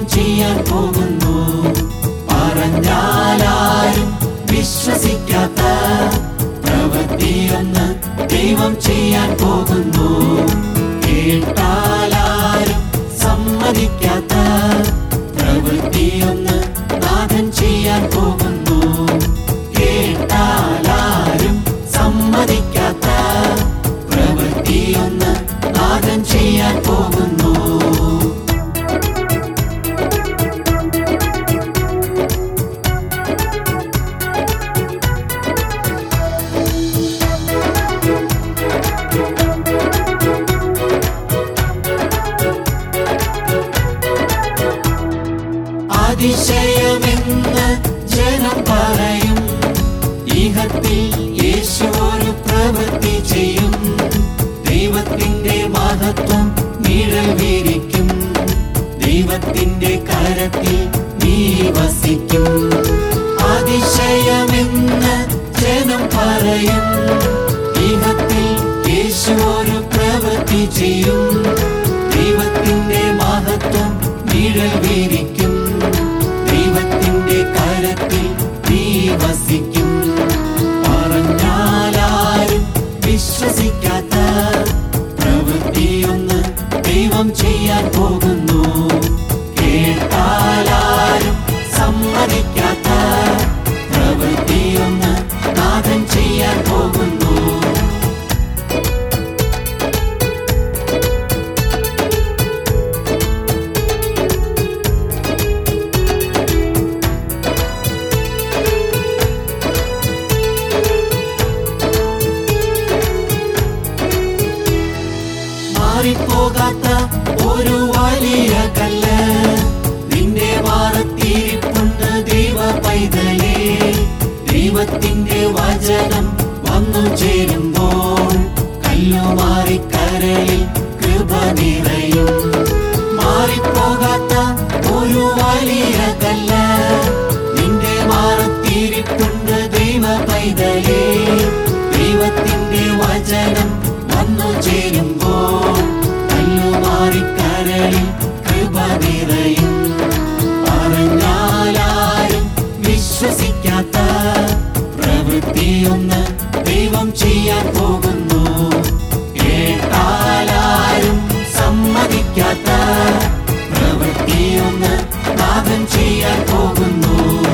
ചെയ്യാൻ പോകുന്നു പറഞ്ഞാലാരും വിശ്വസിക്കാത്ത പ്രവൃത്തിയൊന്ന് ദൈവം ചെയ്യാൻ പോകുന്നു കേട്ടാലാരും സമ്മതിക്കാത്ത പ്രവൃത്തിയൊന്ന് നാഥൻ ചെയ്യാൻ പോകുന്നു കേട്ടാലാരും സമ്മതിക്കാത്ത പ്രവൃത്തിയൊന്ന് നാഥൻ ചെയ്യാൻ പോകുന്നു അതിശയമെന്ന് ജനം പറയും ഇഹത്തിൽ യേശു ഒരു പ്രവൃത്തി ചെയ്യും ദൈവത്തിന്റെ മഹത്വം നിഴൽ വീരിക്കും ദൈവത്തിന്റെ കരത്തിൽ നീ വസിക്കും അതിശയമെന്ന് ജനം പറയും ഇഹത്തിൽ യേശു ഒരു പ്രവൃത്തി ചെയ്യും ദൈവത്തിന്റെ മഹത്വം നിഴൽ വീരിക്കും ദൈവത്തിന്റെ കരത്തിൽ നീ വസിക്കും പറഞ്ഞാലാരും വിശ്വസിക്കാത്ത പ്രവൃത്തിയൊന്ന് ദൈവം ചെയ്യാൻ പോകുന്നു കേട്ടാലാരും സമ്മതിക്കാത്ത പ്രവൃത്തിയൊന്ന് നാഥൻ ചെയ്യാൻ പോകുന്നു മാറിപ്പോകാത്ത ഒരു വലിയ കല്ല് നിന്റെ മാറത്തിരിപ്പുണ്ട് ദൈവ പൈതലേ ദൈവത്തിന്റെ വചനം വന്നു ചേരുമ്പോൾ കല്ലു മാറി കരളിൽ കൃപ നിറയും മാറിപ്പോകാത്ത ഒരു വലിയ കല്ല് നിന്റെ മാറത്തിരിപ്പുണ്ട് ദൈവ പൈതലേ ദൈവത്തിന്റെ വചനം വന്നു ചേരുമ്പോൾ കല്ലു മാറി കരളിൽ കൃപ നിറയും പറഞ്ഞാലാരും വിശ്വസിക്കാത്ത പ്രവൃത്തിയൊന്ന് ദൈവം ചെയ്യാൻ പോകുന്നു കേട്ടാലാരും സമ്മതിക്കാത്ത പ്രവൃത്തിയൊന്ന് നാഥൻ ചെയ്യാൻ പോകുന്നു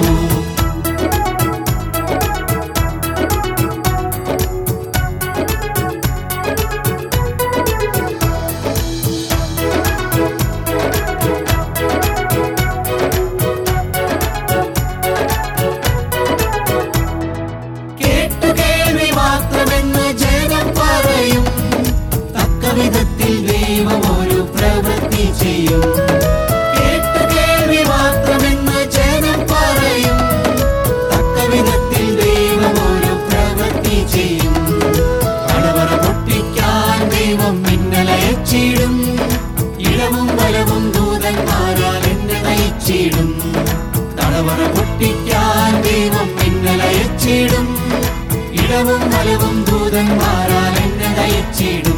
കേട്ടുകേൾവി മാത്രമെന്ന് ജനം പറയും തക്ക വിധത്തിൽ ദൈവം ഒരു പ്രവൃത്തി ചെയ്യും കേട്ടുകേൾവി മാത്രമെന്ന് ജനം പറയും തക്ക വിധത്തിൽ ദൈവം ഒരു പ്രവൃത്തി ചെയ്യും കടവറ പൊട്ടിക്കാൻ ദൈവം മിന്നലയച്ചിടും ഇടവും വലവും ദൂതന്മാരാൽ എന്നെ നയിച്ചിടും തടവറ പൊട്ടിക്കാൻ ദൈവം മിന്നലയച്ചിടും ഇടവും വലവും ദൂതന്മാരാൽ എന്നെ നയിച്ചിടും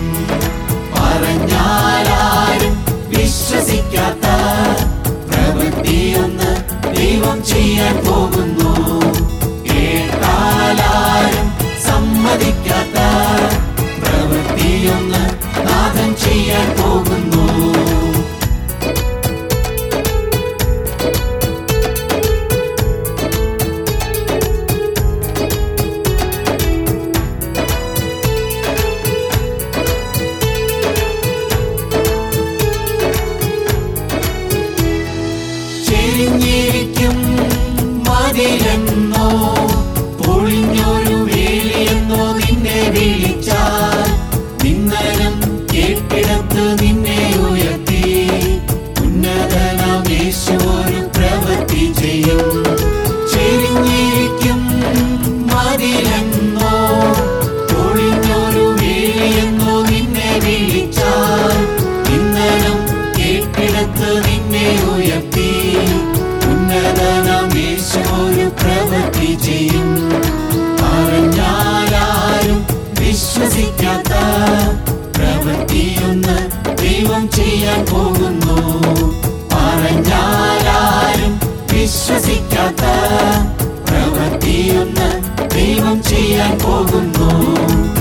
പറഞ്ഞാലാരും വിശ്വസിക്കാത്ത പ്രവൃത്തിയൊന്ന് ദൈവം ചെയ്യാൻ പോകുന്നു കേട്ടാലാരും സമ്മതിക്കാത്ത പ്രവൃത്തിയൊന്ന് നാഥൻ ചെയ്യാൻ പോകുന്നു ചെരിഞ്ഞിരിക്കും മതിലെന്നോ പൊളിഞ്ഞൊരു വേലിയെന്നോ നിന്നെ വിളിച്ചാൽ നിന്നനം കേട്ടിടത്ത് നിന്നെ ഉയർത്തി ഉന്നതനാം യേശു ഒരു പ്രവൃത്തി ചെയ്യും ചെരിഞ്ഞിരിക്കും മതിലെന്നോ പൊളിഞ്ഞൊരു വേലിയെന്നോ നിന്നെ വിളിച്ചാൽ നിന്നനം കേട്ടിടത്ത് നിന്നെ ഉയർത്തി ഉന്നതനാം യേശു ഒരു പ്രവൃത്തി ചെയ്യും പറഞ്ഞാലാരും വിശ്വസിക്കാത്ത പ്രവൃത്തിയൊന്ന് ദൈവം ചെയ്യാൻ പോകുന്നു പറഞ്ഞാൽ വിശ്വസിക്കാത്ത പ്രവൃത്തിയൊന്ന് ദൈവം ചെയ്യാൻ പോകുന്നു